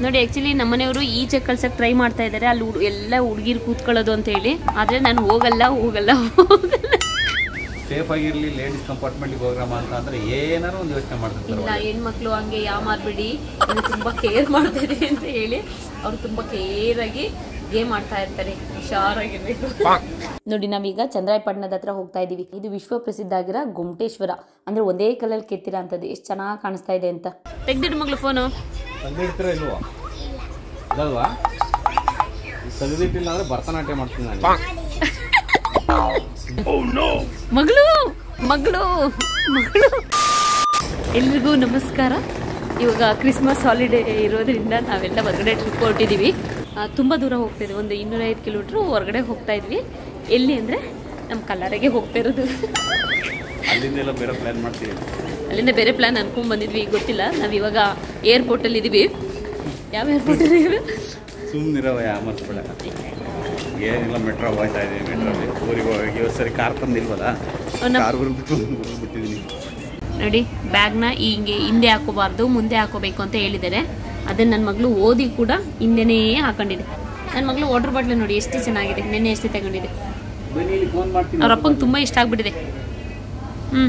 ನೋಡಿ ಆಕ್ಚುಲಿ ನಮ್ಮನೆಯವರು ಈಚೆ ಕಳ್ಸಕ್ ಟ್ರೈ ಮಾಡ್ತಾ ಇದ್ದಾರೆ ಅಲ್ಲಿ ಹುಡ್- ಎಲ್ಲ ಹುಡುಗಿರು ಕೂತ್ಕೊಳ್ಳೋದು ಅಂತ ಹೇಳಿ ಆದ್ರೆ ನಾನು ಹೋಗಲ್ಲ ಹೋಗಲ್ಲ ಹೋಗಲ್ಲ ಸೇಫ್ ಆಗಿರ್ಲಿ ಲೇಡೀಸ್ ಕಂಪಾರ್ಟ್ಮೆಂಟ್ಗೆ ಹೋಗ್ರಮ್ಮ ಅಂತ ಅಂದ್ರೆ ಏನಾರು ಒಂದು ಯೋಚನೆ ಮಾಡ್ತಿರ್ತಾರೆ ಇಲ್ಲ ಹೆಣ್ಮಕ್ಳು ಹಂಗೆ ಯಾ ಮಾರ್ಬಿಡಿ ನಾನು ತುಂಬಾ ಕೇರ್ ಮಾಡ್ತಾರೆ ಅಂತ ಹೇಳಿ ಅವ್ರು ತುಂಬಾ ಕೇರ್ ಆಗಿ ಗೇಮ್ ಆಡ್ತಾ ಇರ್ತಾರೆ ಹುಷಾರಾಗಿರ್ಬೇಕು ನೋಡಿ ನಾವೀಗ ಚಂದ್ರಾಯಪಟ್ಟಣದ ಹತ್ರ ಹೋಗ್ತಾ ಇದೀವಿ ಇದು ವಿಶ್ವ ಪ್ರಸಿದ್ಧ ಆಗಿರೋ ಗೊಮಟೇಶ್ವರ ಅಂದ್ರೆ ಒಂದೇ ಕಲರ್ ಕೆತ್ತಿರ ಅಂತದ್ದು ಎಷ್ಟು ಚೆನ್ನಾಗಿ ಕಾಣಿಸ್ತಾ ಇದೆ ಅಂತ ತೆಗ್ದಿಡು ಮಗಳು ಫೋನು ತೆಗೆದಿಡ್ತೀರ ಇಲ್ವಾ ಇದಲ್ವಾ ತೆಗೆದಿಟ್ಟಿಲ್ಲ ಅಂದ್ರೆ ಭರತನಾಟ್ಯ ಮಾಡ್ತೀನಿ ನಾನು ಮಗಳು ಮಗಳು ಮಗಳು ಎಲ್ರಿಗೂ ನಮಸ್ಕಾರ ಇವಾಗ ಕ್ರಿಸ್ಮಸ್ ಹಾಲಿಡೇ ಇರೋದ್ರಿಂದ ನಾವೆಲ್ಲ ಹೊರಗಡೆ ಟ್ರಿಪ್ ಹೊರಟಿದ್ದೀವಿ ತುಂಬ ದೂರ ಹೋಗ್ತಾ ಇದ್ವಿ ಒಂದು ಇನ್ನೂರೈದು ಕಿಲೋಮೀಟ್ರ್ ಹೊರಗಡೆ ಹೋಗ್ತಾ ಇದ್ವಿ ಎಲ್ಲಿ ಅಂದರೆ ನಮ್ಮ ಕಲ್ಲಡೆಗೆ ಹೋಗ್ತಾ ಇರೋದು ಅಲ್ಲಿಂದೆಲ್ಲ ಬೇರೆ ಪ್ಲಾನ್ ಮಾಡ್ತೀವಿ ಅಲ್ಲಿಂದ ಬೇರೆ ಪ್ಲ್ಯಾನ್ ಅನ್ಕೊಂಡ್ ಬಂದಿದ್ವಿ ಗೊತ್ತಿಲ್ಲ ನಾವು ಇವಾಗ ಏರ್ಪೋರ್ಟಲ್ಲಿ ಇದ್ದೀವಿ ಯಾವ ಏರ್ಪೋರ್ಟಲ್ಲಿ ಸುಮ್ಮನಿರವ ಯಾಮರ್ಸ್ಬೇಡ ಏನಿಲ್ಲ ಮೆಟ್ರೋ ಹೋಗ್ತಾ ಇದೀವಿ ಮೆಟ್ರಲ್ಲಿ ಊರಿಗೆ ಹೋಗಿ ಇವತ್ತು ಸರಿ ಕಾರ್ ತಂದಿಲ್ವಲ್ಲ ಅವ್ನ- ಕಾರ್ ಬಿಟ್ಟು ಬಿಟ್ಟಿದ್ದೀನಿ ನೋಡಿ ಬ್ಯಾಗ್ನ ಹಿಂಗೆ ಹಿಂದೆ ಹಾಕೋಬಾರ್ದು ಮುಂದೆ ಹಾಕೋಬೇಕು ಅಂತ ಹೇಳಿದ್ದಾರೆ ಅದನ್ನ ನನ್ನ ಮಗಳು ಓದಿ ಕೂಡ ಹಿಂದೆನೇ ಹಾಕೊಂಡಿದೆ ನನ್ನ ಮಗಳು ವಾಟರ್ ಬಾಟ್ಲ್ ನೋಡಿ ಎಷ್ಟು ಚೆನ್ನಾಗಿದೆ ನೆನ್ನೆ ಎಷ್ಟು ತಗೊಂಡಿದೆ ಬನ್ನಿ ಇಲ್ಲಿ ಫೋನ್ ಮಾಡ್ತೀನಿ ಅವ್ರ ಅಪ್ಪಂಗೆ ತುಂಬ ಇಷ್ಟ ಆಗ್ಬಿಟ್ಟಿದೆ ಹ್ಞೂ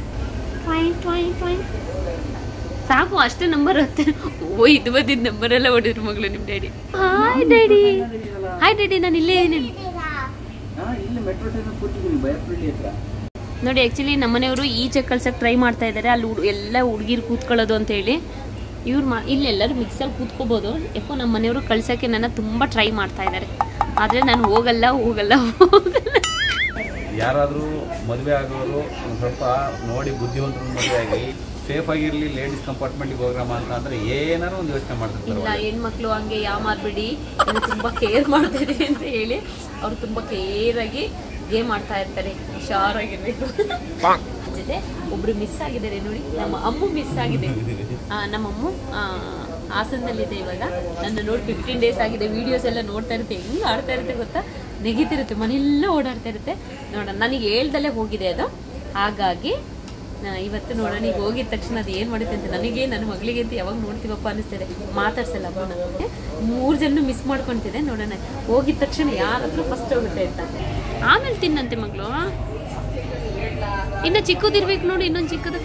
ಸಾಕು ಅಷ್ಟೇ ನಂಬರ್ ಹತ್ತೆ ಓ ಇದು ಬಂದಿದ್ದ ನಂಬರ್ ಎಲ್ಲ ಹೊಡಿದ್ರು ಮಗಳು ನಿಮ್ಮ daddy hi daddy hi daddy ನಾನು ಇಲ್ಲೇ ಇದ್ದೀನಿ ಇಲ್ಲಿ ಮೆಟ್ರೋ ಸ್ಟೇಷನ್ ಕೂತಿದ್ದೀನಿ ಬಯಪಳ್ಳಿ ಹತ್ರ ನೋಡಿ ಆ್ಯಕ್ಚುಲಿ ನಮ್ಮನೆಯವರು ಈಚೆ ಕಳ್ಸಕ್ಕೆ ಟ್ರೈ ಮಾಡ್ತಾ ಇದ್ದಾರೆ ಅಲ್ಲಿ ಹುಡ್- ಎಲ್ಲ ಹುಡುಗಿರು ಕೂತ್ಕೊಳ್ಳೋದು ಅಂತ ಹೇಳಿ ಇವ್ರು ಮಾ ಇಲ್ಲಿ ಎಲ್ಲರೂ ಮಿಕ್ಸಲ್ಲಿ ಕೂತ್ಕೋಬೋದು ಯಾಕೋ ನಮ್ಮ ಮನೆಯವರು ಕಳ್ಸೋಕ್ಕೆ ನನ್ನ ತುಂಬ ಟ್ರೈ ಮಾಡ್ತಾ ಇದ್ದಾರೆ ಆದರೆ ನಾನು ಹೋಗಲ್ಲ ಹೋಗಲ್ಲ ಹೋಗಲ್ಲ ಯಾರಾದರೂ ಮದುವೆ ಆಗೋರು ಒಂದು ಸ್ವಲ್ಪ ನೋಡಿ ಬುದ್ಧಿವಂತರು ಮದುವೆ ಆಗಿ ಸೇಫ್ ಆಗಿರ್ಲಿ ಲೇಡೀಸ್ ಕಂಪಾರ್ಟ್ಮೆಂಟ್ಗೆ ಹೋಗ್ರಮ್ಮ ಅಂತ ಅಂದ್ರೆ ಏನಾರು ಒಂದು ಯೋಚನೆ ಇಲ್ಲ ಮಾಡ್ತಿರ್ತಾರೆ ಹೆಣ್ಮಕ್ಳು ಹಂಗೆ ಯಾ ಮಾರ್ಬಿಡಿ ನಾನು ತುಂಬ ಕೇರ್ ಮಾಡ್ತಾರೆ ಅಂತ ಹೇಳಿ ಅವ್ರು ತುಂಬ ಕೇರ್ ಆಗಿ ಗೇಮ್ ಆಡ್ತಾ ಇರ್ತಾರೆ ಹುಷಾರಾಗಿರ್ಬೇಕು ಜೊತೆ ಒಬ್ರು ಮಿಸ್ ಆಗಿದ್ದಾರೆ ನೋಡಿ ನಮ್ಮ ಅಮ್ಮು ಮಿಸ್ ಆಗಿದೆ ಆ, ನಮ್ಮ ಅಮ್ಮು ಆ, ಹಾಸನದಲ್ಲಿದೆ ಇವಾಗ ನನ್ನ ನೋಡಿ ಫಿಫ್ಟೀನ್ ಡೇಸ್ ಆಗಿದೆ ವಿಡಿಯೋಸ್ ಎಲ್ಲ ನೋಡ್ತಾ ಇರುತ್ತೆ ಹೆಂಗ್ ಆಡ್ತಾ ಇರುತ್ತೆ ಗೊತ್ತಾ ನೆಗಿತಿರುತ್ತೆ ಮನೆಯೆಲ್ಲ ಓಡಾಡ್ತಾ ಇರುತ್ತೆ ನೋಡೋಣ ನನಗೆ ಹೇಳ್ದಲ್ಲೇ ಹೋಗಿದೆ ಅದು ಹಾಗಾಗಿ ಆ, ಇವತ್ತು ನೋಡೋಣ ಈಗ ಹೋಗಿದ ತಕ್ಷಣ ಅದು ಏನು ಮಾಡುತ್ತೆ ಅಂತ ನನಗೆ ನನ್ನ ಮಗಳಿಗೆ ಅಂತ ಯಾವಾಗ ನೋಡ್ತೀವಪ್ಪ ಅನಿಸ್ತಿದೆ ಮಾತಾಡ್ಸಲ್ಲ ಅಮ್ಮ ನನಗೆ ಮೂರು ಜನ ಮಿಸ್ ಮಾಡ್ಕೊಂತಿದೆ ನೋಡೋಣ ಹೋಗಿದ ತಕ್ಷಣ ಯಾರ ಹತ್ರ ಫಸ್ಟ್ ಹೋಗುತ್ತೆ ಅಂತ ಆಮೇಲೆ ತಿನ್ನಂತೆ ಮಗಳು ಇನ್ನು ಚಿಕ್ಕದಿರ್ಬೇಕು ನೋಡಿ ಇನ್ನೊಂದು ಚಿಕ್ಕದು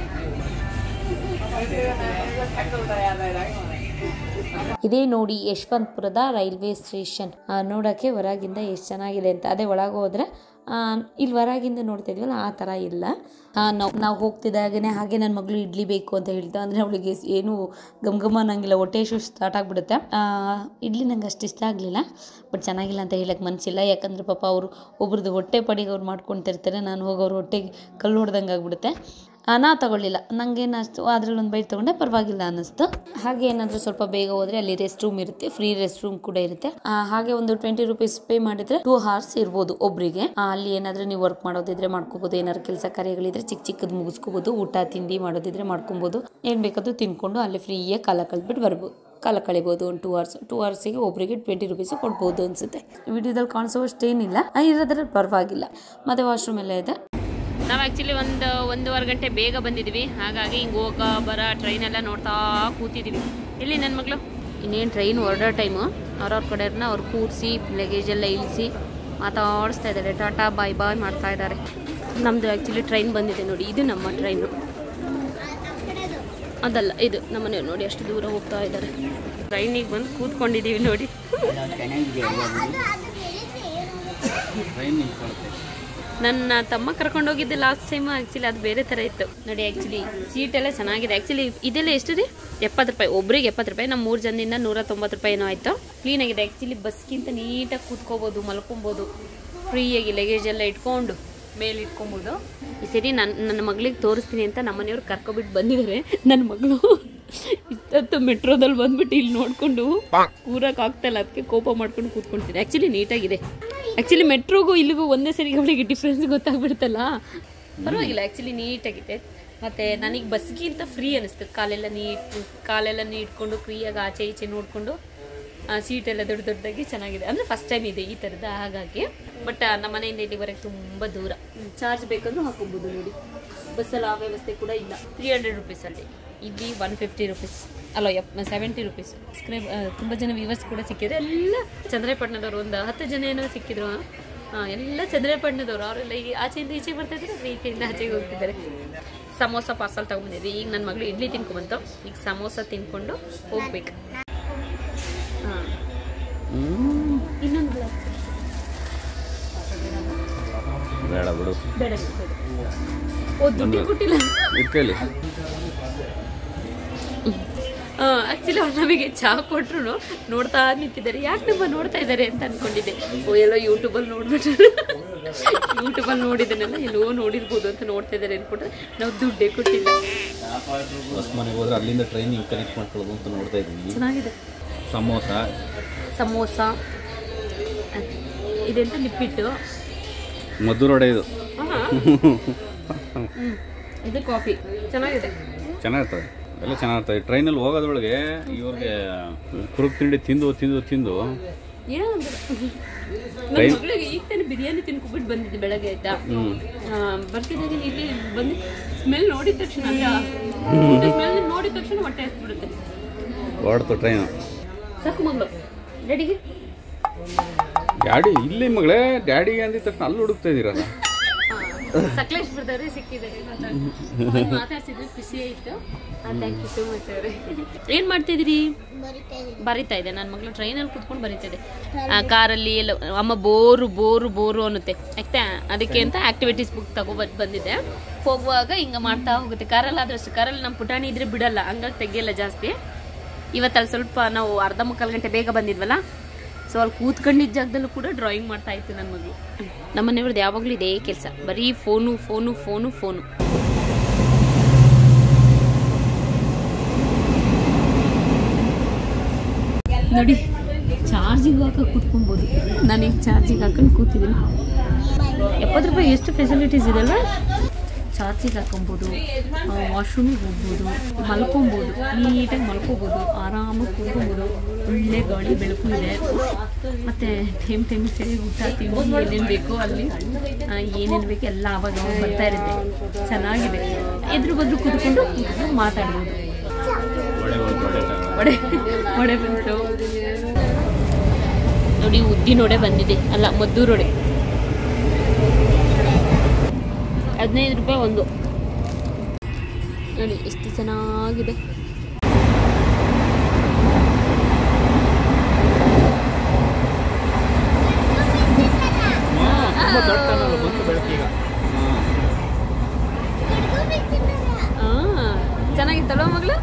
ಇದೇ ನೋಡಿ ಯಶವಂತಪುರದ ರೈಲ್ವೆ ಸ್ಟೇಷನ್ ನೋಡೋಕ್ಕೆ ಹೊರಗಿಂದ ಎಷ್ಟು ಚೆನ್ನಾಗಿದೆ ಅಂತ ಅದೇ ಒಳಗೆ ಹೋದ್ರೆ ಆ, ಇಲ್ಲಿ ಹೊರಗಿಂದ ನೋಡ್ತಾ ಇದ್ವಲ್ಲ ಆ ಥರ ಇಲ್ಲ ನಾವು ನಾವು ಹೋಗ್ತಿದ್ದಾಗನೇ ಹಾಗೆ ನನ್ನ ಮಗಳು ಇಡ್ಲಿ ಬೇಕು ಅಂತ ಹೇಳ್ತಾ ಅಂದರೆ ಅವಳಿಗೆ ಏನು ಗಮ್ ಗಮ್ ಅನ್ನಂಗಿಲ್ಲ ಹೊಟ್ಟೆ ಶು ಸ್ಟಾರ್ಟ್ ಆಗಿಬಿಡುತ್ತೆ ಇಡ್ಲಿ ನಂಗೆ ಅಷ್ಟು ಇಷ್ಟ ಆಗಲಿಲ್ಲ ಬಟ್ ಚೆನ್ನಾಗಿಲ್ಲ ಅಂತ ಹೇಳಕ್ಕೆ ಮನಸ್ಸಿಲ್ಲ ಯಾಕಂದರೆ ಪಾಪ ಅವರು ಒಬ್ರದ್ದು ಹೊಟ್ಟೆ ಪಡಿಗೆ ಅವ್ರು ಮಾಡ್ಕೊತಿರ್ತಾರೆ ನಾನು ಹೋಗಿ ಅವ್ರ ಹೊಟ್ಟೆಗೆ ಕಲ್ಲು ಹೊಡೆದಂಗೆ ಆಗ್ಬಿಡುತ್ತೆ ಆ, ನಾ ತಗೊಳ್ಳಿಲ್ಲ ನಂಗೇನು ಅಷ್ಟು ಅದ್ರಲ್ಲಿ ಒಂದು ಬೈಟ್ ತೊಗೊಂಡೆ ಪರವಾಗಿಲ್ಲ ಅನ್ನಿಸ್ತು ಹಾಗೆ ಏನಾದರೂ ಸ್ವಲ್ಪ ಬೇಗ ಹೋದ್ರೆ ಅಲ್ಲಿ ರೆಸ್ಟ್ ರೂಮ್ ಇರುತ್ತೆ ಫ್ರೀ ರೆಸ್ಟ್ ರೂಮ್ ಕೂಡ ಇರುತ್ತೆ ಆ, ಹಾಗೆ ಒಂದು ಟ್ವೆಂಟಿ ರುಪೀಸ್ ಪೇ ಮಾಡಿದ್ರೆ ಟೂ ಅವರ್ಸ್ ಇರ್ಬೋದು ಒಬ್ರಿಗೆ ಆ, ಅಲ್ಲಿ ಏನಾದರೂ ನೀವು ವರ್ಕ್ ಮಾಡೋದಿದ್ರೆ ಮಾಡ್ಕೋಬೋದು ಏನಾದ್ರು ಕೆಲಸ ಕಾರ್ಯಗಳಿದ್ರೆ ಚಿಕ್ಕ ಚಿಕ್ಕದು ಮುಗಿಸ್ಕೋಬೋದು ಊಟ ತಿಂಡಿ ಮಾಡೋದಿದ್ರೆ ಮಾಡ್ಕೊಬೋದು ಏನು ಬೇಕಾದ್ರೂ ತಿನ್ಕೊಂಡು ಅಲ್ಲಿ ಫ್ರೀಯಾಗಿ ಕಾಲ ಕಳೆದ್ಬಿಟ್ಟು ಬರ್ಬೋದು ಕಾಲ ಕಳಿಬೋದು ಒಂದು ಟೂ ಅವರ್ಸ್ ಟೂ ಅವರ್ಸಿಗೆ ಒಬ್ಬರಿಗೆ ಟ್ವೆಂಟಿ ರುಪೀಸ್ ಕೊಡ್ಬೋದು ಅನ್ಸುತ್ತೆ ವಿಡಿಯೋದಲ್ಲಿ ಕಾಣಿಸೋವಷ್ಟೇನಿಲ್ಲ ಆ, ಇರೋದ್ರಲ್ಲಿ ಪರವಾಗಿಲ್ಲ ಮತ್ತೆ ವಾಶ್ರೂಮ್ ಎಲ್ಲ ಇದೆ ನಾವು ಆ್ಯಕ್ಚುಲಿ ಒಂದು ಒಂದೂವರೆ ಗಂಟೆ ಬೇಗ ಬಂದಿದ್ವಿ ಹಾಗಾಗಿ ಹಿಂಗೆ ಹೋಗ ಬರ ಟ್ರೈನೆಲ್ಲ ನೋಡ್ತಾ ಕೂತಿದ್ದೀವಿ ಇಲ್ಲಿ ನನ್ನ ಮಗಳು ಇನ್ನೇನು ಟ್ರೈನ್ ಹೊರಡೋ ಟೈಮು ಅವ್ರವ್ರ ಕಡೆಯವ್ರನ್ನ ಅವ್ರು ಕೂರಿಸಿ ಲಗೇಜ್ ಎಲ್ಲ ಇಳಿಸಿ ಮಾತಾಡಿಸ್ತಾ ಇದ್ದಾರೆ ಟಾಟಾ ಬಾಯ್ ಬಾಯ್ ಮಾಡ್ತಾ ಇದ್ದಾರೆ ನಮ್ಮದು ಆ್ಯಕ್ಚುಲಿ ಟ್ರೈನ್ ಬಂದಿದೆ ನೋಡಿ ಇದು ನಮ್ಮ ಟ್ರೈನು ಅದಲ್ಲ ಇದು ನಮ್ಮನೆಯವ್ರು ನೋಡಿ ಅಷ್ಟು ದೂರ ಹೋಗ್ತಾ ಇದ್ದಾರೆ ಟ್ರೈನಿಗೆ ಬಂದು ಕೂತ್ಕೊಂಡಿದ್ದೀವಿ ನೋಡಿ ಟ್ರೈನ್ ನಿಂತ್ಕೊಳುತ್ತೆ ನನ್ನ ತಮ್ಮ ಕರ್ಕೊಂಡು ಹೋಗಿದ್ದೆ ಲಾಸ್ಟ್ ಟೈಮ್ ಆ್ಯಕ್ಚುಲಿ ಅದು ಬೇರೆ ಥರ ಇತ್ತು ನೋಡಿ ಆ್ಯಕ್ಚುಲಿ ಸೀಟ್ ಎಲ್ಲ ಚೆನ್ನಾಗಿದೆ ಆ್ಯಕ್ಚುಲಿ ಇದೆಲ್ಲ ಎಷ್ಟು ರೀ ಎಪ್ಪತ್ತು ರೂಪಾಯಿ ಒಬ್ರಿಗೆ ಎಪ್ಪತ್ತು ರೂಪಾಯಿ ನಮ್ಮ ಮೂರು ಜನದಿಂದ ನೂರ ತೊಂಬತ್ತು ರೂಪಾಯಿ ಏನೋ ಆಯಿತು ಕ್ಲೀನಾಗಿದೆ ಆ್ಯಕ್ಚುಲಿ ಬಸ್ಗಿಂತ ನೀಟಾಗಿ ಕೂತ್ಕೋಬೋದು ಮಲ್ಕೊಬೋದು ಫ್ರೀಯಾಗಿ ಲಗೇಜ್ ಎಲ್ಲ ಇಟ್ಕೊಂಡು ಮೇಲೆ ಇಟ್ಕೊಬೋದು ಈ ಸರಿ ನನ್ನ ನನ್ನ ಮಗಳಿಗೆ ತೋರಿಸ್ತೀನಿ ಅಂತ ನಮ್ಮ ಮನೆಯವ್ರು ಕರ್ಕೊಬಿಟ್ಟು ಬಂದಿದ್ದಾರೆ ನನ್ನ ಮಗಳು ಇಷ್ಟೊತ್ತು ಮೆಟ್ರೋದಲ್ಲಿ ಬಂದ್ಬಿಟ್ಟು ಇಲ್ಲಿ ನೋಡ್ಕೊಂಡು ಕೂರಕ್ಕೆ ಆಗ್ತಾಯಿಲ್ಲ ಅದಕ್ಕೆ ಕೋಪ ಮಾಡ್ಕೊಂಡು ಕೂತ್ಕೊಂತೀನಿ ಆ್ಯಕ್ಚುಲಿ ನೀಟಾಗಿದೆ ಆ್ಯಕ್ಚುಲಿ ಮೆಟ್ರೋಗೂ ಇಲ್ಲಿಗೂ ಒಂದೇ ಸರಿ ಅವಳಿಗೆ ಡಿಫ್ರೆನ್ಸ್ ಗೊತ್ತಾಗ್ಬಿಡುತ್ತಲ್ಲ ಪರವಾಗಿಲ್ಲ ಆ್ಯಕ್ಚುಲಿ ನೀಟಾಗಿದೆ ಮತ್ತು ನನಗೆ ಬಸ್ಗಿಂತ ಫ್ರೀ ಅನಿಸ್ತು ಕಾಲೆಲ್ಲ ನೀಟ್ ಕಾಲೆಲ್ಲ ನೀಟ್ಕೊಂಡು ಫ್ರೀಯಾಗಿ ಆಚೆ ಈಚೆ ನೋಡಿಕೊಂಡು ಸೀಟ್ ಎಲ್ಲ ದೊಡ್ಡ ದೊಡ್ಡದಾಗಿ ಚೆನ್ನಾಗಿದೆ ಅಂದರೆ ಫಸ್ಟ್ ಟೈಮ್ ಇದೆ ಈ ಥರದ ಹಾಗಾಗಿ ಬಟ್ ನಮ್ಮ ಮನೆಯಿಂದ ಇಲ್ಲಿವರೆಗೆ ತುಂಬ ದೂರ ಚಾರ್ಜ್ ಬೇಕಂದ್ರೂ ಹಾಕೋಬೋದು ನೋಡಿ ಬಸ್ಸಲ್ಲಿ ಆ ವ್ಯವಸ್ಥೆ ಕೂಡ ಇಲ್ಲ ತ್ರೀ ಹಂಡ್ರೆಡ್ ರುಪೀಸಲ್ಲಿ ಇಲ್ಲಿ ಒನ್ ಫಿಫ್ಟಿ ರುಪೀಸ್ ಅಲ್ಲ ಎಪ್ ಸೆವೆಂಟಿ ರುಪೀಸ್ ಸಬ್ಸ್ಕ್ರೈಬ್ ತುಂಬ ಜನ ವ್ಯೂವರ್ಸ್ ಕೂಡ ಸಿಕ್ಕಿದ್ರು ಎಲ್ಲ ಚಂದ್ರಪಟ್ಟಣದವರು ಒಂದು ಹತ್ತು ಜನ ಏನೋ ಸಿಕ್ಕಿದ್ರು ಆ, ಎಲ್ಲ ಚಂದ್ರಪಟ್ಟಣದವರು ಅವರೆಲ್ಲ ಈಗ ಆಚೆಯಿಂದ ಈಚೆಗೆ ಬರ್ತಾ ಇದ್ದಾರೆ ಅಥವಾ ಈಚೆಯಿಂದ ಆಚೆಗೆ ಹೋಗ್ತಿದ್ದಾರೆ ಸಮೋಸ ಪಾರ್ಸಲ್ ತೊಗೊಂಬಂದಿದ್ವಿ ಈಗ ನನ್ನ ಮಗಳು ಇಡ್ಲಿ ತಿನ್ಕೊಂಬಂತು ಈಗ ಸಮೋಸ ತಿನ್ಕೊಂಡು ಹೋಗ್ಬೇಕು ಹಾಂ ಇನ್ನೊಂದು glass. ಬೇಡ ಬಿಡು ಬೇಡ ಬೇಡ ಓ ದುಡ್ಡು ಕೊಟ್ಟಿಲ್ಲ ಇಟ್ಕೊಳ್ಳಿ ಆ್ಯಕ್ಚುಲಿ ಅವ್ರು ನಮಗೆ ಚಹಾ ಕೊಟ್ಟರು ನೋಡ್ತಾ ನಿಂತಿದ್ದಾರೆ ಯಾಕೆ ನಮ್ಮ ನೋಡ್ತಾ ಇದ್ದಾರೆ ಅಂತ ಅನ್ಕೊಂಡಿದ್ದೆ ಓ ಎಲ್ಲೋ ಯೂಟ್ಯೂಬಲ್ಲಿ ನೋಡ್ಬಿಟ್ರು ಯೂಟ್ಯೂಬಲ್ಲಿ ನೋಡಿದ್ದನ್ನೆಲ್ಲ ಎಲ್ಲೋ ನೋಡಿರ್ಬೋದು ಅಂತ ನೋಡ್ತಾ ಇದ್ದಾರೆ ಅನ್ಕೊಂಡ್ರೆ ನಾವು ದುಡ್ಡೇ ಕೊಟ್ಟಿಲ್ಲ ಬಸ್ ಮನೆಗೆ ಹೋದ್ರೆ ಅಲ್ಲಿಂದ ಟ್ರೈನಿಂಗ್ ಕನೆಕ್ಟ್ ಮಾಡ್ಕೊಳ್ಳೋದು ಅಂತ ನೋಡ್ತಾ ಇದ್ದೀನಿ ಚೆನ್ನಾಗಿದೆ ಸಮೋಸ ಸಮೋಸ ಅಹ್, ಇದೆಂತ ನಿಪ್ಪಿಟ್ಟು ಮಧುರೊಡೆ ಇದು ಹ್ಞೂ ಇದು ಕಾಫಿ ಚೆನ್ನಾಗಿದೆ ಚೆನ್ನಾಗಿರ್ತದೆ ಎಲ್ಲ ಚೆನ್ನಾಗಿರ್ತದೆ ಟ್ರೈನಲ್ಲಿ ಹೋಗೋದ್ರೊಳಗೆ ಇವ್ರಿಗೆ ಕುರುಕ್ ತಿಂಡಿ ತಿಂದು ತಿಂದು ತಿಂದು ಏನೋ ಒಂದು ನನ್ನ ಮಗಳಿಗೆ ಈಗ ತಾನೇ ಬಿರಿಯಾನಿ ತಿನ್ಕೊಬಿಟ್ಟು ಬಂದಿದ್ದೆ ಬೆಳಗ್ಗೆ ಆಯ್ತಾ ಆ, ಬರ್ತಿದ್ದಾಗ ಇಲ್ಲಿ ಬಂದು ಸ್ಮೆಲ್ ನೋಡಿದ ತಕ್ಷಣ ಸ್ಮೆಲ್ ನೋಡಿದ ತಕ್ಷಣ ಹೊಟ್ಟೆ ಹಸ್ಬಿಡುತ್ತೆ ಹೊಡ್ತು ಟ್ರೈನು ಸಾಕು ಮಗಳು ರೆಡಿಗೆ ಡ್ಯಾಡಿ ಇಲ್ಲಿ ಮಗಳೇ ಡ್ಯಾಡಿಗೆ ಅಂದಿದ ತಕ್ಷಣ ಅಲ್ಲಿ ಹುಡುಕ್ತಾ ಇದ್ದೀರಲ್ಲ ಸಕಲೇಶ್ಪುರದವ್ರೆ ಸಿಕ್ಕಿದ್ದಾರೆ ಮಾತಾಡ್ಸಿದ್ರೆ ಖುಷಿ ಆಯ್ತು ಥ್ಯಾಂಕ್ ಯು ಸೋ ಮಚ್ ಅವ್ರೆ ಏನ್ ಮಾಡ್ತಿದ್ದೀರಿ ಬರಿತಾ ಇದೆ ನನ್ನ ಮಗಳು ಟ್ರೈನಲ್ಲಿ ಕುತ್ಕೊಂಡು ಬರಿತಾ ಇದೆ ಆ, ಕಾರಲ್ಲಿ ಎಲ್ಲ ಅಮ್ಮ ಬೋರು ಬೋರು ಬೋರು ಅನ್ನುತ್ತೆ ಯಾಕೆ ಅದಕ್ಕೆ ಅಂತ ಆಕ್ಟಿವಿಟೀಸ್ ಬುಕ್ ತಗೊಬತ್ ಬಂದಿದ್ದೆ ಹೋಗುವಾಗ ಹಿಂಗೆ ಮಾಡ್ತಾ ಹೋಗುತ್ತೆ ಕಾರಲ್ಲಿ ಆದ್ರೆ ಅಷ್ಟು ಕಾರಲ್ಲಿ ನಮ್ಮ ಪುಟಾಣಿ ಇದ್ರೆ ಬಿಡಲ್ಲ ಹಂಗಾಗಿ ತೆಗಿಯಲ್ಲ ಜಾಸ್ತಿ ಇವತ್ತಲ್ಲಿ ಸ್ವಲ್ಪ ನಾವು ಅರ್ಧ ಮುಕ್ಕಾಲು ಗಂಟೆ ಬೇಗ ಬಂದಿದ್ವಲ್ಲ ಸೊ ಅಲ್ಲಿ ಕೂತ್ಕೊಂಡಿದ್ದ ಜಾಗದಲ್ಲೂ ಕೂಡ ಡ್ರಾಯಿಂಗ್ ಮಾಡ್ತಾ ಇತ್ತು ನನ್ನ ಮಗಳು ನಮ್ಮ ಮನೆಯವ್ರದ್ದು ಯಾವಾಗಲೂ ಇದೇ ಕೆಲಸ ಬರೀ ಫೋನು ಫೋನು ಫೋನು ಫೋನು ನೋಡಿ ಚಾರ್ಜಿಗೆ ಹಾಕಿ ಕೂತ್ಕೊಬೋದು ನಾನೀಗ ಚಾರ್ಜಿಗೆ ಹಾಕೊಂಡು ಕೂತಿದ್ದೀನಿ ಎಪ್ಪತ್ತು ರೂಪಾಯಿ ಎಷ್ಟು ಫೆಸಿಲಿಟೀಸ್ ಇದೆ ಅಲ್ವಾ ಚಾರ್ಜಿಗೆ ಹಾಕೊಬೋದು ವಾಶ್ರೂಮಿಗೆ ಹೋಗ್ಬೋದು ಮಲ್ಕೊಬೋದು ನೀಟಾಗಿ ಮಲ್ಕೋಬೋದು ಆರಾಮಾಗಿ ಕೂತ್ಕೊಬೋದು ಒಳ್ಳೆ ಗಾಳಿ ಬೆಳಕು ಇದೆ ಮತ್ತು ಟೈಮ್ ಟೈಮ್ ಸರಿ ಊಟ ತಿಂಡಿ ಏನೇನು ಬೇಕೋ ಅಲ್ಲಿ ಆ, ಏನೇನು ಬೇಕೋ ಎಲ್ಲ ಆವಾಗ ಅವಾಗ ಬರ್ತಾ ಇರುತ್ತೆ ಚೆನ್ನಾಗಿದೆ ಎದುರು ಬದ್ರು ಕೂತ್ಕೊಂಡು ಕೂತ್ಕೊಂಡು ಮಾತಾಡ್ಬೋದು ಒಡೆ ಬಂತು, ಒಡೆ ತಗೋ. ವಡೆ ವಡೆ ಬಂತು ನೋಡಿ ಉದ್ದಿನೊಡೆ ಬಂದಿದೆ ಅಲ್ಲ ಮದ್ದೂರೊಡೆ ಹದಿನೈದು ರೂಪಾಯಿ ಒಂದು ನೋಡಿ ಎಷ್ಟು ಚೆನ್ನಾಗಿದೆ ತುಂಬ ದೊಡ್ಡ ಟನಲ್ ಬಂತು ಬೆಳಕೀಗ ಆ, ಚೆನ್ನಾಗಿತ್ತಲ್ವ ಮಗಳು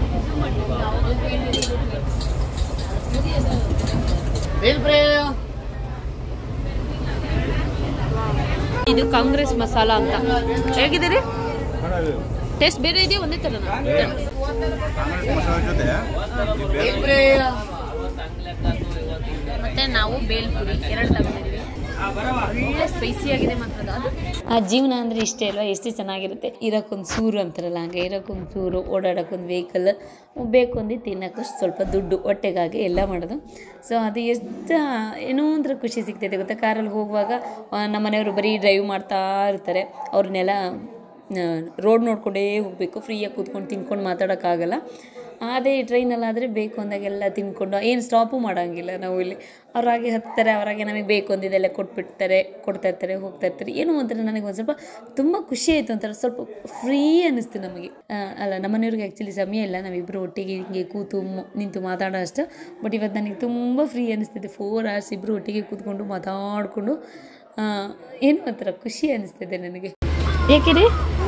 ಇದು ಕಾಂಗ್ರೆಸ್ ಮಸಾಲ ಅಂತ ಹೇಗಿದ್ದೀರಿ ಟೇಸ್ಟ್ ಬೇರೆ ಇದೆಯಾ ಒಂದೇ ಥರನಾ ಮತ್ತೆ ನಾವು ಬೇಲ್ಪುರಿ ಎರಡು ತಗೊಂಡಿದ್ದೀವಿ ಒಳ್ಳೆ ಸ್ಪೈಸಿ ಆಗಿದೆ ಮಾತ್ರ ಅದು ಆ ಜೀವನ ಅಂದರೆ ಇಷ್ಟೇ ಅಲ್ವಾ ಎಷ್ಟು ಚೆನ್ನಾಗಿರುತ್ತೆ ಇರೋಕ್ಕೊಂದು ಸೂರು ಅಂತಾರಲ್ಲ ಹಂಗೆ ಇರೋಕ್ಕೊಂದು ಸೂರು ಓಡಾಡೋಕ್ಕೊಂದು ವೆಹಿಕಲ್ ಬೇಕು ಅಂದು ತಿನ್ನೋಕೆ ಸ್ವಲ್ಪ ದುಡ್ಡು ಹೊಟ್ಟೆಗಾಗಿ ಎಲ್ಲ ಮಾಡೋದು ಸೊ ಅದು ಎಷ್ಟು ಏನೋ ಒಂಥರ ಖುಷಿ ಸಿಗ್ತೈತೆ ಗೊತ್ತಾ ಕಾರಲ್ಲಿ ಹೋಗುವಾಗ ಆ, ನಮ್ಮ ಮನೆಯವರು ಬರೀ ಡ್ರೈವ್ ಮಾಡ್ತಾ ಇರ್ತಾರೆ ಅವ್ರನ್ನೆಲ್ಲ ರೋಡ್ ನೋಡ್ಕೊಂಡೇ ಹೋಗಬೇಕು ಫ್ರೀಯಾಗಿ ಕೂತ್ಕೊಂಡು ತಿನ್ಕೊಂಡು ಮಾತಾಡೋಕ್ಕಾಗಲ್ಲ ಅದೇ ಟ್ರೈನಲ್ಲಾದರೆ ಬೇಕು ಅಂದಾಗೆಲ್ಲ ತಿನ್ಕೊಂಡು ಏನು ಸ್ಟಾಪು ಮಾಡೋಂಗಿಲ್ಲ ನಾವು ಇಲ್ಲಿ ಅವ್ರಾಗೆ ಹತ್ತಾರೆ ಅವರಾಗೆ ನಮಗೆ ಬೇಕು ಅಂದಿದ್ದೆಲ್ಲ ಕೊಟ್ಬಿಡ್ತಾರೆ ಕೊಡ್ತಾ ಇರ್ತಾರೆ ಹೋಗ್ತಾ ಇರ್ತಾರೆ ಏನೋ ಒಂಥರ ನನಗೆ ಒಂದು ಸ್ವಲ್ಪ ತುಂಬ ಖುಷಿ ಆಯಿತು ಒಂಥರ ಸ್ವಲ್ಪ ಫ್ರೀ ಅನ್ನಿಸ್ತು ನಮಗೆ ಆ, ಅಲ್ಲ ನಮ್ಮನೆಯವ್ರಿಗೆ ಆ್ಯಕ್ಚುಲಿ ಸಮಯ ಇಲ್ಲ ನಾವಿಬ್ಬರು ಒಟ್ಟಿಗೆ ಹಿಂಗೆ ಕೂತು ಮ- ನಿಂತು ಮಾತಾಡೋ ಅಷ್ಟು ಬಟ್ ಇವತ್ತು ನನಗೆ ತುಂಬ ಫ್ರೀ ಅನ್ನಿಸ್ತಿದೆ ಫೋರ್ ಅವರ್ಸ್ ಇಬ್ಬರು ಒಟ್ಟಿಗೆ ಕೂತ್ಕೊಂಡು ಮಾತಾಡಿಕೊಂಡು ಏನೋ ಒಂಥರ ಖುಷಿ ಅನ್ನಿಸ್ತಿದೆ ನನಗೆ ಏಕೆ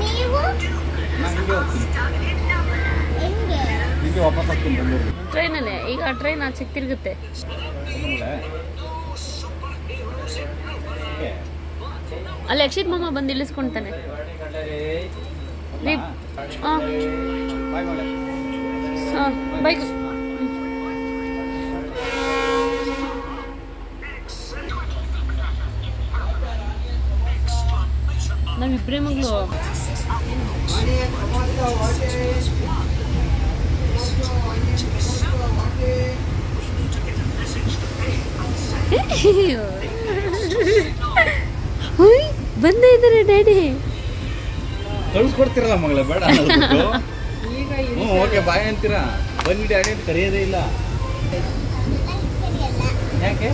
ನಿಮಗೆ ವಾಪಸ್ ಹಾಕ್ತೀನಿ ಬೆಂಗಳೂರಿಗೆ ಟ್ರೈನಲ್ಲೇ ಈಗ ಟ್ರೈನ್ ಆಚೆ ತಿರುಗುತ್ತೆ ಅಲ್ಲಿ ಅಕ್ಷಿತ್ ಮಾಮ ಬಂದು ಇಳಿಸ್ಕೊಂತಾನೆ ರೀ- ಆ, ಬಾಯ್ ಮಗಳೇ ಆ, ಬೈಕ್ ನಾವಿಬ್ಬರೇ ಮಗಳು ಹುಯ್, ಬಂದೇ ಇದ್ದಾರೆ ಡ್ಯಾಡಿ ಕಳಿಸ್ಕೊಡ್ತೀರಲ್ಲ ಮಗಳೇ ಬೇಡ ಅನ್ನೋದ್ಬಿಟ್ಟು. ಹ್ಞೂ ಓಕೆ ಬಾಯ್ ಅಂತೀರಾ ಬಂದ್ಬಿಟ್ಟು ಅಡೆ ಕರೆಯೋದೇ ಇಲ್ಲ ಯಾಕೆ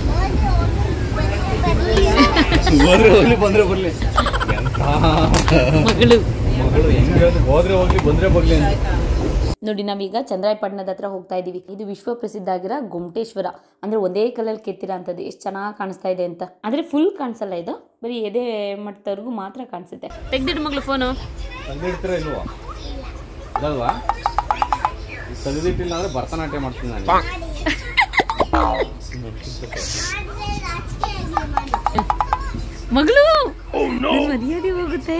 ಹೋದ್ರೆ ಹೋಗ್ಲಿ ಬಂದ್ರೆ ಬರ್ಲಿ ಎಂತ ಮಗಳು ಮಗಳು ಹೆಂಗೆ ಹೇಳೋದು? ಹೋದ್ರೆ ಹೋಗ್ಲಿ ಬಂದ್ರೆ ಬರ್ಲಿ ಅಂತ ನೋಡಿ ನಾವೀಗ ಚಂದ್ರಾಯಪಟ್ಟಣದ ಹತ್ರ ಹೋಗ್ತಾ ಇದ್ದೀವಿ ಇದು ವಿಶ್ವ ಪ್ರಸಿದ್ಧ ಆಗಿರೋ ಗೊಮಟೇಶ್ವರ ಅಂದರೆ ಒಂದೇ ಕಲ್ಲಲ್ಲಿ ಕೆತ್ತಿರೋ ಅಂಥದ್ದು ಎಷ್ಟು ಚೆನ್ನಾಗಿ ಕಾಣಿಸ್ತಾ ಇದೆ ಅಂತ ಅಂದರೆ ಫುಲ್ ಕಾಣಿಸಲ್ಲ ಇದು ಬರೀ ಎದೆ ಮಟ್ಟದವರೆಗೂ ಮಾತ್ರ ಕಾಣಿಸುತ್ತೆ ತೆಗ್ದಿಡು ಮಗಳು ಫೋನು ತೆಗೆದಿಡ್ತೀರಾ ಇಲ್ವಾ ಇದಲ್ವಾ ತೆಗೆದಿಟ್ಟಿಲ್ಲ ಅಂದ್ರೆ ಭರತನಾಟ್ಯ ಮಾಡ್ತೀನಿ ನಾನು ಮಗಳು ನನ್ ಮರ್ಯಾದೆ ಹೋಗುತ್ತೆ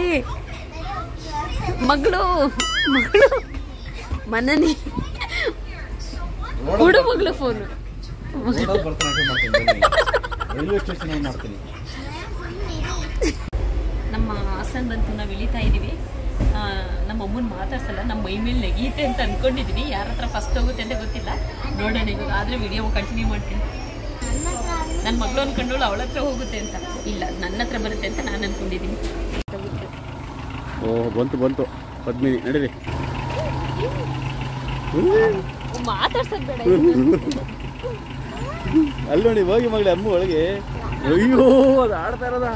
ಮಗಳು ಮಗಳು ಮನನಿ ಕೊಡು ಮಗಳು ಫೋನು ನೋಡೋದು ಭರತನಾಟ್ಯ ಮಾಡ್ತೀನಿ ಬನ್ನಿ. ರೈಲ್ವೆ ಸ್ಟೇಷನ್ ಮಾಡ್ತೀನಿ ನಮ್ಮ ಹಾಸನ್ ಬಂತು ನಾವು ಇಳಿತಾ ಇದ್ದೀವಿ ಆ, ನಮ್ಮ ಅಮ್ಮನ ಮಾತಾಡ್ಸಲ್ಲ ನಮ್ಮ ಮೈ ಮೇಲೆ ನೆಗೆಯುತ್ತೆ ಅಂತ ಅನ್ಕೊಂಡಿದ್ದೀನಿ ಯಾರ ಹತ್ರ ಫಸ್ಟ್ ಹೋಗುತ್ತೆ ಅಂತ ಗೊತ್ತಿಲ್ಲ ನೋಡೋಣ ಇವಾಗ ಆದರೆ ವಿಡಿಯೋ ಕಂಟಿನ್ಯೂ ಮಾಡ್ತೀನಿ ನನ್ನ ಮಗಳು ಅನ್ಕೊಂಡವಳು ಅವಳ ಹತ್ರ ಹೋಗುತ್ತೆ ಅಂತ ಇಲ್ಲ ನನ್ನ ಹತ್ರ ಬರುತ್ತೆ ಅಂತ ನಾನು ಅನ್ಕೊಂಡಿದ್ದೀನಿ ಓ ಬಂತು ಬಂತು ಪದ್ಮಿನಿ ನಡೀರಿ ಮಾತಾಡ್ಸೋದು ಬೇಡ ಅಲ್ಲಿ ನೋಡಿ ಹೋಗಿ ಮಗಳೇ ಅಮ್ಮ ಒಳಗೆ ಅಯ್ಯೋ ಅದು ಆಡ್ತಾ ಇರೋದ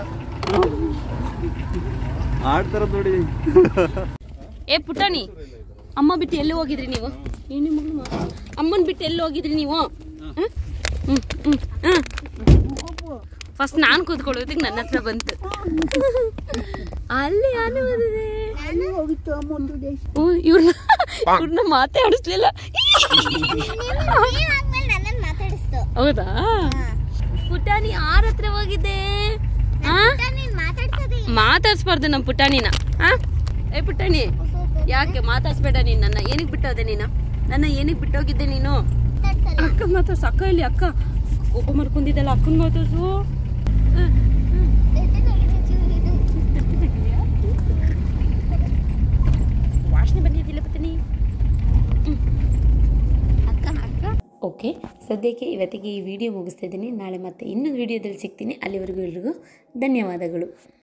ಆಡ್ತಾ ಇರೋದು ನೋಡಿ ಏ ಪುಟಾಣಿ ಅಮ್ಮ ಬಿಟ್ಟು ಎಲ್ಲಿ ಹೋಗಿದ್ರಿ ನೀವು ಏನು ಮಗಳು ಮಾತಾಡ್- ಅಮ್ಮನ್ ಬಿಟ್ಟು ಎಲ್ಲಿ ಹೋಗಿದ್ರಿ ನೀವು ಫಸ್ಟ್ ನಾನು ಕೂತ್ಕೊಳ್ಳೋದಕ್ಕೆ ನನ್ನ ಹತ್ರ ಬಂತು ಅಲ್ಲಿ ಯಾರು ಬಂದಿದೆ ಓ ಇವ್ರನ್ನ ಇವ್ರನ್ನ ಮಾತಾಡಿಸ್ಲಿಲ್ಲ ಮಾತಾಡಿಸ್ತು ಹೌದಾ ಪುಟಾಣಿ ಯಾರ ಹತ್ರ ಹೋಗಿದ್ದೆ ಆ? ನೀನ್ ಮಾತಾಡ್ಸೋದೇ ಮಾತಾಡ್ಸ್ಬಾರ್ದು ನಮ್ಮ ಪುಟಾಣಿನ ಆ? ಏ ಪುಟಾಣಿ ಯಾಕೆ ಮಾತಾಡ್ಸ್ಬೇಡ ನೀನ್ ನನ್ನ ಏನಕ್ಕೆ ಬಿಟ್ಟೋದೆ ನೀನು ನನ್ನ ಏನಕ್ಕೆ ಬಿಟ್ಟೋಗಿದ್ದೆ ನೀನು ಅಕ್ಕ ಮಾತಾಡ್ಸು ಅಕ್ಕ ಇಲ್ಲಿ ಅಕ್ಕ ಕೋಪ ಮಾಡ್ಕೊಂಡಿದ್ದಲ್ಲ ಅಕ್ಕನ ಮಾತಾಡ್ಸು ವಾಸನೆ ಬಂದಿದ್ದಿಲ್ಲ ಪುಟಾಣಿ ಅಕ್ಕ ಅಕ್ಕ ಓಕೆ ಸದ್ಯಕ್ಕೆ ಇವತ್ತಿಗೆ ಈ ವಿಡಿಯೋ ಮುಗಿಸ್ತಾ ಇದ್ದೀನಿ ನಾಳೆ ಮತ್ತೆ ಇನ್ನೊಂದು ವಿಡಿಯೋದಲ್ಲಿ ಸಿಗ್ತೀನಿ ಅಲ್ಲಿವರೆಗೂ ಎಲ್ರಿಗೂ ಧನ್ಯವಾದಗಳು